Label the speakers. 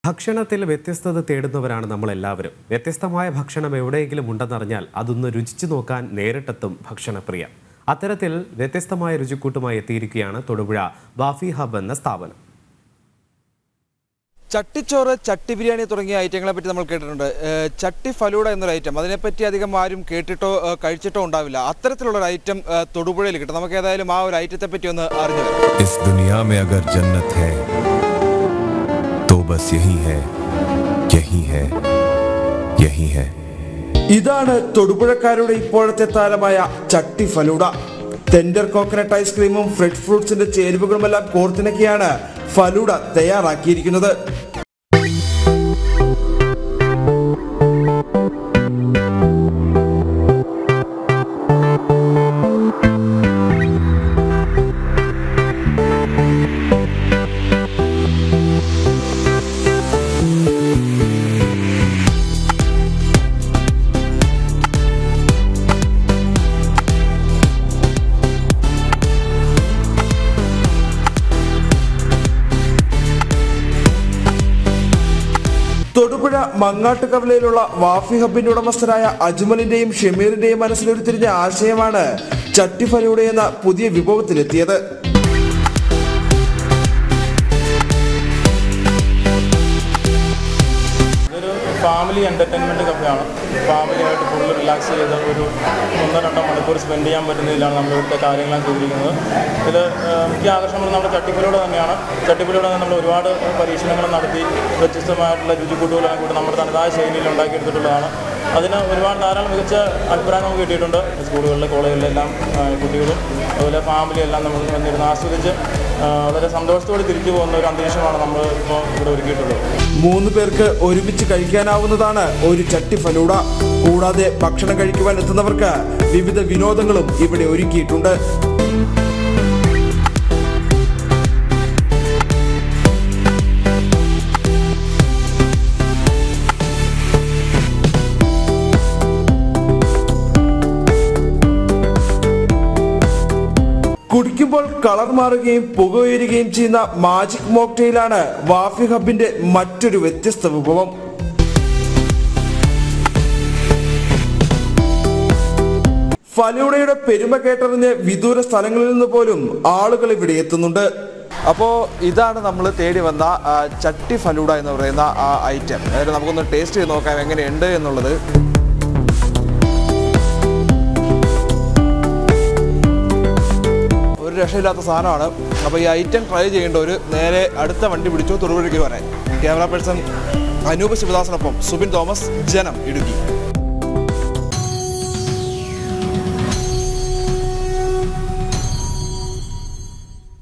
Speaker 1: ഭക്ഷണത്തിൽ വ്യത്യസ്തത തേടുന്നവരാണ് നമ്മളെല്ലാവരും വ്യത്യസ്തമായ ഭക്ഷണം എവിടെയെങ്കിലും ഉണ്ടെന്നറിഞ്ഞാൽ അതൊന്ന് രുചിച്ചു നോക്കാൻ നേരിട്ടെത്തും ഭക്ഷണപ്രിയ അത്തരത്തിൽ വ്യത്യസ്തമായ രുചിക്കൂട്ടുമായി എത്തിയിരിക്കുകയാണ് തൊടുപുഴ ബാഫി ഹബ് എന്ന സ്ഥാപനം
Speaker 2: ചട്ടിച്ചോറ് ചട്ടി ബിരിയാണി തുടങ്ങിയ ഐറ്റങ്ങളെ പറ്റി നമ്മൾ കേട്ടിട്ടുണ്ട് ഏഹ് ചട്ടി ഫലൂഡ എന്നൊരു ഐറ്റം അതിനെപ്പറ്റി അധികം ആരും കേട്ടിട്ടോ ഏഹ് കഴിച്ചിട്ടോ ഉണ്ടാവില്ല അത്തരത്തിലുള്ള ഒരു ഐറ്റം ഏഹ് തൊടുപുഴയിൽ കിട്ടും നമുക്ക് ഏതായാലും ആ ഒരു ഐറ്റത്തെ പറ്റി ഒന്ന് അറിഞ്ഞു വരാം
Speaker 3: इस दुनिया में अगर जन्नत है तो बस यही है यही है यही है
Speaker 4: ഇതാണ് തൊടുപുഴക്കാരുടെ ഇപ്പോഴത്തെ താരമായ ചട്ടി ഫലൂഡ ടെൻഡർ കോക്കനട്ട് ഐസ്ക്രീമും ഫ്രഷ് ഫ്രൂട്ട്സിന്റെ ചേരുവകളുമെല്ലാം കോർത്തിണക്കിയാണ് ഫലൂഡ തയ്യാറാക്കിയിരിക്കുന്നത് തൊടുപുഴ മങ്ങാട്ടുകവലയിലുള്ള വാഫി ഹബിന്റെ ഉടമസ്ഥരായ അജ്മലിന്റെയും ഷമീറിന്റെയും മനസ്സിലുരുത്തിരിഞ്ഞ ആശയമാണ് ചട്ടി ഫലൂഡ എന്ന പുതിയ വിഭവത്തിലെത്തിയത്
Speaker 5: ഇതൊരു ഫാമിലി എൻ്റർടൈൻമെൻറ്റ് കഫയാണ് ഫാമിലിയായിട്ട് ഫുള്ള് റിലാക്സ് ചെയ്ത് ഒരു ഒന്നോ രണ്ടോ മണിക്കൂർ സ്പെൻഡ് ചെയ്യാൻ പറ്റുന്ന രീതിയിലാണ് നമ്മൾ ഇവിടുത്തെ കാര്യങ്ങളെല്ലാം ചെയ്തിരിക്കുന്നത് ഇതിൽ മുഖ്യ ആകർഷണം നമ്മുടെ ചട്ടിപ്പുലൂടെ തന്നെയാണ് ചട്ടിപ്പുലൂടെ നമ്മൾ ഒരുപാട് പരീക്ഷണങ്ങൾ നടത്തി വ്യത്യസ്തമായിട്ടുള്ള രുചിക്കൂട്ടുകളെല്ലാം കൂടി നമ്മുടെ തനതായ ശൈലിയിൽ ഉണ്ടാക്കിയെടുത്തിട്ടുള്ളതാണ് അതിന് ഒരുപാട് ധാരാളം മികച്ച അഭിപ്രായം നമുക്ക് കിട്ടിയിട്ടുണ്ട് സ്കൂളുകളിലെ കോളേജുകളിലെല്ലാം ആ, കുട്ടികളും അതുപോലെ ഫാമിലി എല്ലാം നമ്മൾ വന്നിരുന്ന് ആസ്വദിച്ച് ആ, വളരെ സന്തോഷത്തോടെ തിരിച്ചു പോകുന്ന ഒരു അന്തരീക്ഷമാണ് നമ്മൾ ഇപ്പോൾ ഇവിടെ ഒരുക്കിയിട്ടുള്ളത്
Speaker 4: മൂന്ന് പേർക്ക് ഒരുമിച്ച് കഴിക്കാനാവുന്നതാണ് ഒരു ചട്ടി ഫലൂഡ കൂടാതെ ഭക്ഷണം കഴിക്കുവാൻ എത്തുന്നവർക്ക് വിവിധ വിനോദങ്ങളും ഇവിടെ ഒരുക്കിയിട്ടുണ്ട് കുടിക്കുമ്പോൾ കളർ മാറുകയും പുക ഉയരുകയും ചെയ്യുന്ന മാജിക് മോക്ടെയിലാണ് വാഫി ഹബിന്റെ മറ്റൊരു വ്യത്യസ്ത വിഭവം ഫലൂഡയുടെ പെരുമ കേട്ടറിഞ്ഞ് വിദൂര സ്ഥലങ്ങളിൽ നിന്ന് പോലും ആളുകൾ ഇവിടെ എത്തുന്നുണ്ട്
Speaker 2: അപ്പോൾ ഇതാണ് നമ്മൾ തേടി വന്ന ആ, ചട്ടി ഫലൂഡ എന്ന് പറയുന്ന ആ ഐറ്റം അതായത് നമുക്കൊന്ന് ടേസ്റ്റ് ചെയ്ത് നോക്കാം എങ്ങനെയുണ്ട് എന്നുള്ളത് ഒരു രക്ഷയില്ലാത്ത സാധനമാണ് അപ്പോൾ ഈ ഐറ്റം ട്രൈ ചെയ്യേണ്ടവർ നേരെ അടുത്ത വണ്ടി പിടിച്ചു തൊടുപുഴയ്ക്ക് വരാൻ ക്യാമറ പേഴ്സൺ അനൂപ് ശിവദാസിനൊപ്പം സുബിൻ തോമസ് ജനം ഇടുക്കി